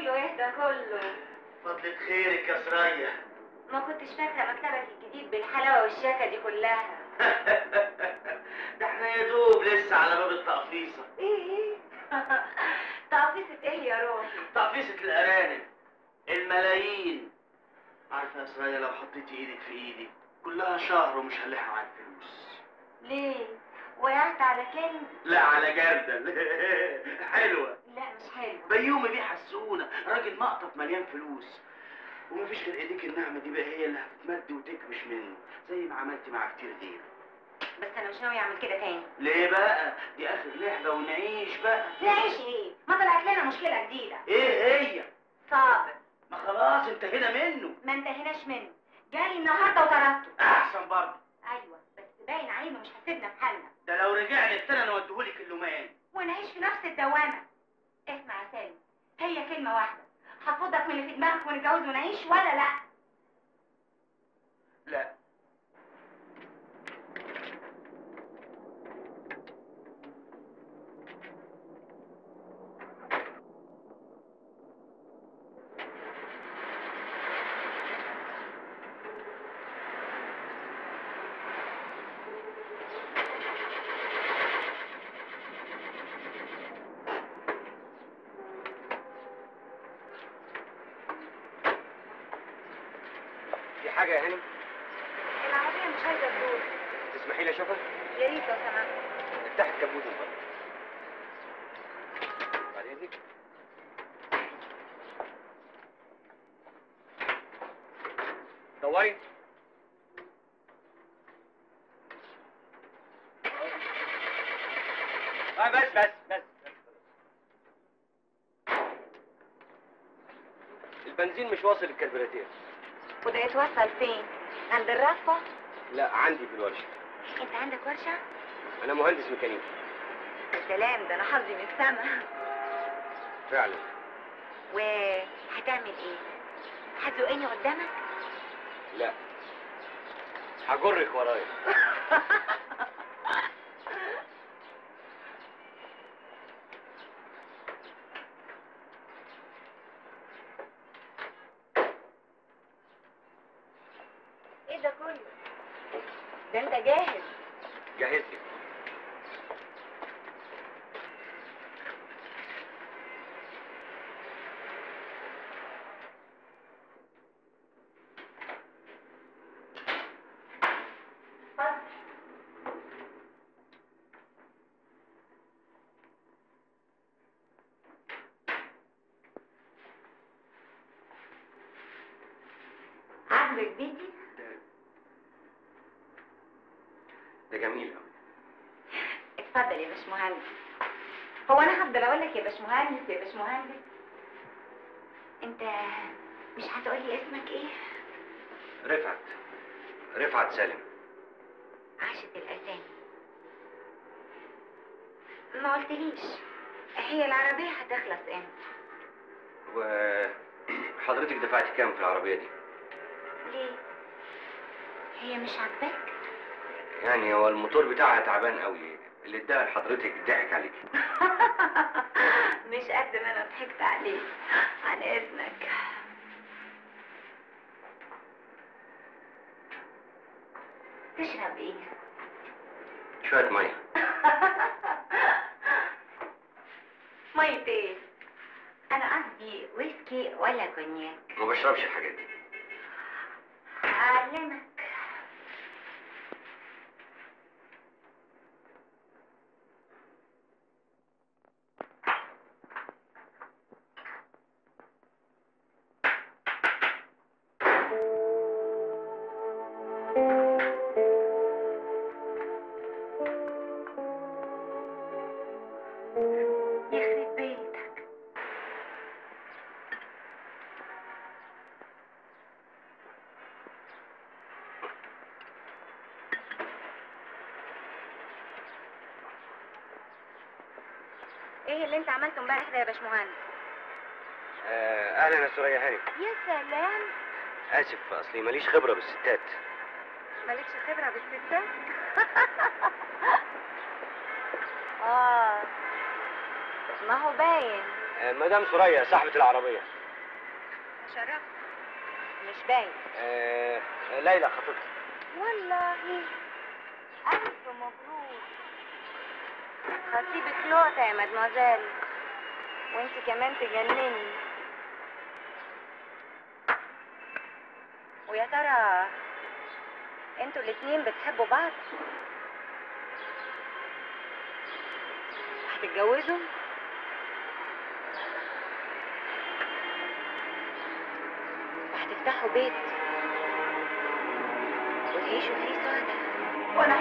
كله ايه ده كله فضلة خيرك يا سرية ما كنتش فاكره مكتبك الجديد بالحلاوه والشياكه دي كلها ده احنا يا دوب لسه على باب التقفيصة ايه ايه تقفيصة ايه يا روحي تقفيصة الأرانب الملايين عارفة يا سرية لو حطيتي ايدك في ايدي كلها شهر ومش هنلحق على الفلوس ليه وقعت على كلمة لا على جردل حلوة لا مش حلو بيومي بيه حسونة راجل مقطف مليان فلوس ومفيش غير ايديك الناعمة دي بقى هي اللي هتتمد وتكبش منه زي ما عملتي مع كتير غير بس انا مش ناوي اعمل كده تاني ليه بقى دي اخر لعبة ونعيش بقى نعيش ايه ما طلعت لنا مشكله جديده ايه هي صابر ما خلاص انتهينا منه ما انتهيناش منه جالي النهارده وطردته احسن برضه ايوه بس باين عليه انه مش هسيبنا في حالنا ده لو رجعنا السنة نوديهولك اللومان ونعيش في نفس الدوامه اسمع يا سالم هي كلمه واحده هتفضك من اللي في دماغك ونتجوز ونعيش ولا لا لا في حاجة يا هاني العربيه مش عايزه تدور تسمحي لي اشوفها يا ريت لو سمحت افتح الكبوت من فضلك بعد اذنك دوري آه بس بس بس بس. البنزين مش واصل الكربوراتير وده يتوصل فين عند الرفه لا عندي في الورشة انت عندك ورشه انا مهندس ميكانيكي سلام ده انا حظي من السما فعلا وهتعمل ايه هتزقني قدامك لا هجرك ورايا ايه ده كله ده انت جاهز جهز لي عاجبك بيتي ده ده جميل قوي اتفضل يا باشمهندس هو انا هفضل اقول لك يا باشمهندس يا باشمهندس انت مش هتقولي اسمك ايه رفعت رفعت سالم عاشت الاسامي ما قلتليش هي العربيه هتخلص امتى وحضرتك دفعتي كام في العربية دي؟ ليه هي مش عاجباك يعني هو الموتور بتاعها تعبان قوي اللي اداها لحضرتك ضحك عليكي مش قد ما انا ضحكت عليك عن اذنك تشرب ايه شوية مية مية ايه انا قصدي ويسكي ولا كونياك ما بشربش الحاجات دي اعلمك يخرب بيتك ايه اللي انت عملته امبارح ده يا باشمهندس آه، اهلا يا سوريا هاني يا سلام اسف اصلي ماليش خبرة بالستات مالكش خبرة بالستات اه ما هو باين آه، مدام سوريا صاحبة العربية شرفت مش باين آه ليلى خطيبتي والله ألف مبروك خطيبك لقطة يا مدموزيل وانت كمان تجنني ويا ترى انتوا الاتنين بتحبوا بعض هتتجوزوا وهتفتحوا بيت وتعيشوا فيه سعداء وانا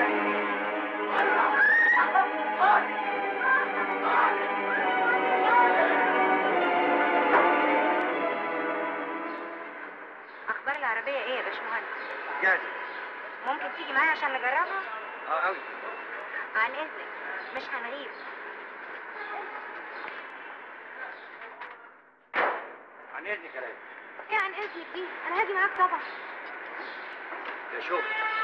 اخبار العربيه ايه يا باشمهندس جاهزة ممكن تيجي معايا عشان نجربها اه قوي عن اذنك مش هنغيب عن اذنك يا ليلى ايه عن اذنك دي انا هاجي معاك طبعا يا شوف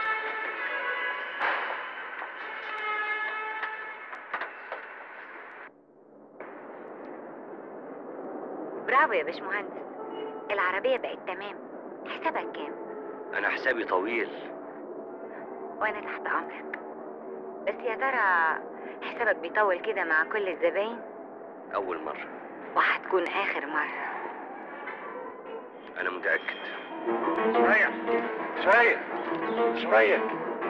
برافو يا باشمهندس العربيه بقت تمام حسابك كام انا حسابي طويل وانا تحت امرك بس يا ترى حسابك بيطول كده مع كل الزباين اول مرة وهتكون اخر مره انا متأكد شوية شوية شوية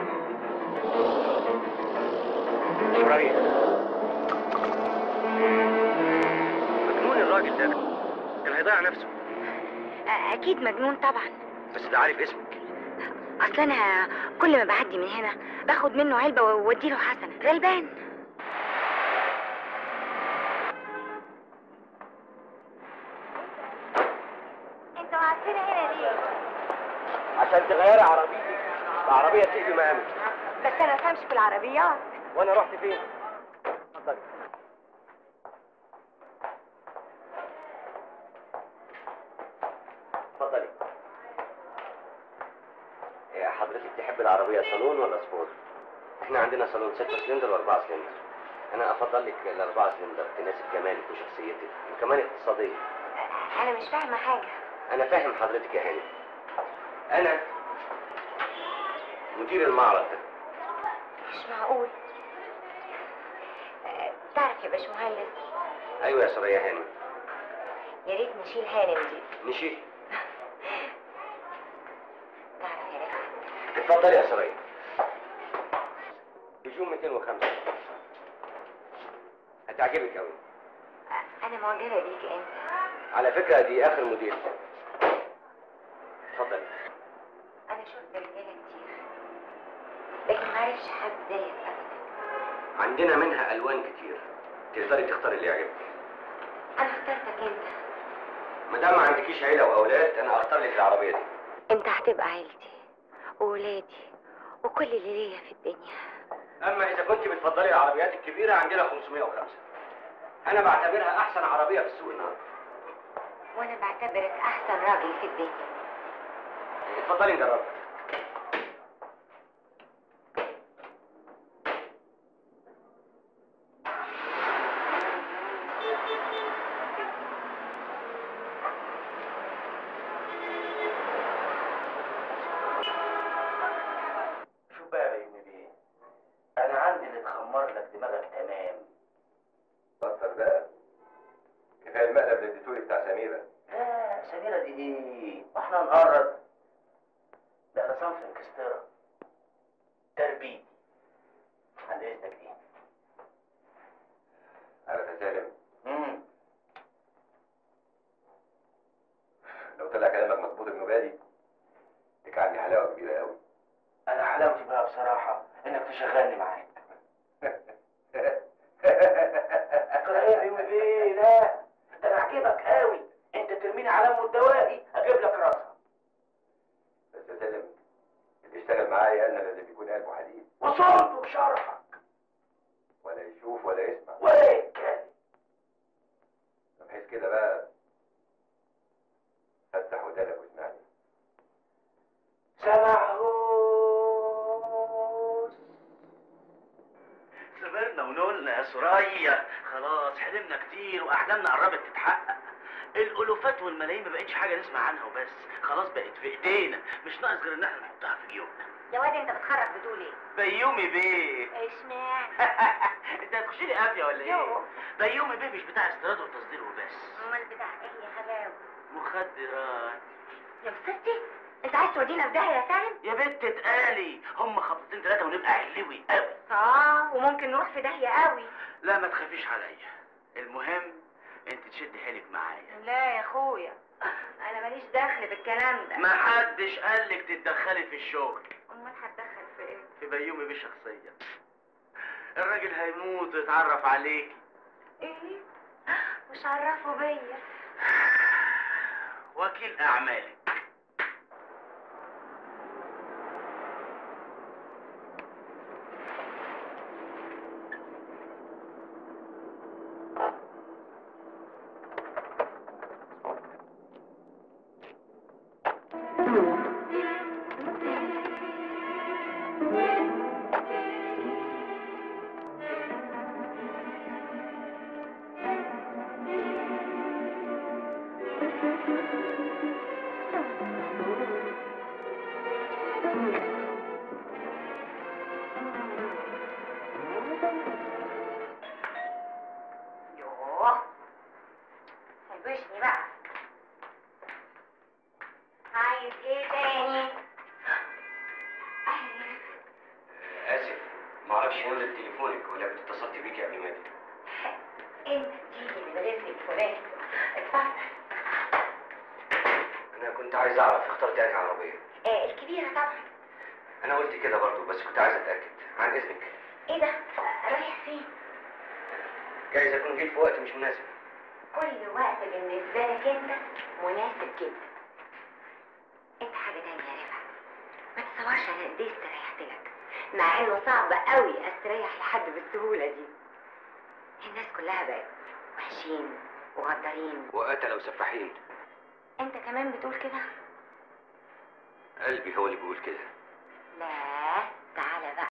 شوية مجنون الراجل ده كان هيضيع نفسه أ- اكيد مجنون طبعا بس ده عارف اسمك اصل انا كل ما بعدي من هنا باخد منه علبه واديله حسنه غلبان انتوا عارفين هنا ليه عشان تغيري عربيتك العربية تيجي مقامك بس انا ما في العربيات وانا رحت فين؟ اتفضلي اتفضلي إيه حضرتك تحب العربية صالون ولا سبور؟ احنا عندنا صالون 6 سلندر و4 سلندر انا افضل لك الاربعة سلندر تناسب جمالك وشخصيتك وكمان اقتصادية انا مش فاهمه حاجه انا فاهم حضرتك يا هاني انا مدير المعرض ده مش معقول أه، تعرف يا باشمهندس ايوه يا سوريا هاني يا ريت نشيل هانم دي نشيل تعرف يا رفعت اتفضلي يا سوريا بيجون 205 هتعجبك قوي أ- انا معجبه بيك انت على فكرة دي آخر موديل اتفضلي انا شفت رجاله كتير لكن ما عرفش حد زيك ابدا عندنا منها ألوان كتير تقدري تختاري اللي يعجبك انا اخترتك انت ما دام ما عندكيش عيلة وأولاد أنا أختار لك العربية دي انت هتبقى عيلتي وولادي وكل اللي ليا في الدنيا أما إذا كنت بتفضلي العربيات الكبيرة عندنا 505 أنا بعتبرها أحسن عربية في السوق النهاردة وانا بعتبرك احسن راجل في الدنيا اتفضلي نجربها شوف بقى يا ابن بيه انا عندي اللي تخمر لك دماغك تمام اتفضل بقى كفاية المقلب اللي اديتولي بتاع سميرة لا سميرة دي ايه واحنا نقرب ده ده صنف انكسترا تربيتي عند اذنك دي عارف يا سالم امم لو طلع كلامك مظبوط ابن بادي لك عندي حلاوة كبيرة قوي انا حلاوتي بقى بصراحة انك تشغلني معاك ترى ايه يا ابن بيه لا ده انا عاجبك قوي انت ترميني على ام الدوائي اجيب لك راسها بس يا سالم اللي يشتغل معايا انا لازم يكون قلبه حديد وصلت بشرحك ولا يشوف ولا يسمع ولا يتكلم بحيث كده بقى فتح ودانك واسمعني سمعوش صبرنا ونقولنا يا سوريا خلاص حلمنا كتير واحلامنا قربت تتحقق الالوفات والملايين ما بقتش حاجه نسمع عنها وبس خلاص بقت في ايدينا مش ناقص غير ان احنا نحطها في جيوبنا يا واد انت بتخرج بتقول ايه بيومي بيه اشمعنى انت هتخش لي قافيه ولا ايه يو. بيومي بيه مش بتاع استيراد وتصدير وبس امال بتاع ايه يا حلاوه مخدرات يا ستي انت عايز تودينا في داهيه يا سالم يا بنت اتقالي هم خبطتين ثلاثه ونبقى علوي قوي اه وممكن نروح في داهيه قوي لا ما تخافيش عليا المهم انت تشد حيلك معايا لا يا اخويا انا ماليش دخل بالكلام ده ما حدش قالك تتدخلي في الشغل امال هتدخل في ايه في بيومي بيه شخصيا الراجل هيموت ويتعرف عليكي ايه مش عرفوا بيا وكيل اعمالك يوه هيبشني بقى عايز ايه تاني أهلا. اسف ما اعرفش نمرة تليفونك ولا كنت اتصلت بيكي قبل ما اجي انت تيجي من غير تليفونات اتفضل انا كنت عايز اعرف اخترت انهي عربيه آه الكبيرة طبعا انا قلت كده برضو بس كنت عايز اتاكد عن اذنك ايه ده رايح فين جايز اكون جيت في وقت مش مناسب كل وقت بالنسبة لك انت مناسب جدا انت حاجة تانية يا رفعت ما تتصورش انا قد ايه استريحت لك مع انه صعب قوي استريح لحد بالسهولة دي الناس كلها بقت وحشين وغدارين وقتلوا سفاحين انت كمان بتقول كده قلبي هو اللي بيقول كده لا تعالى بقى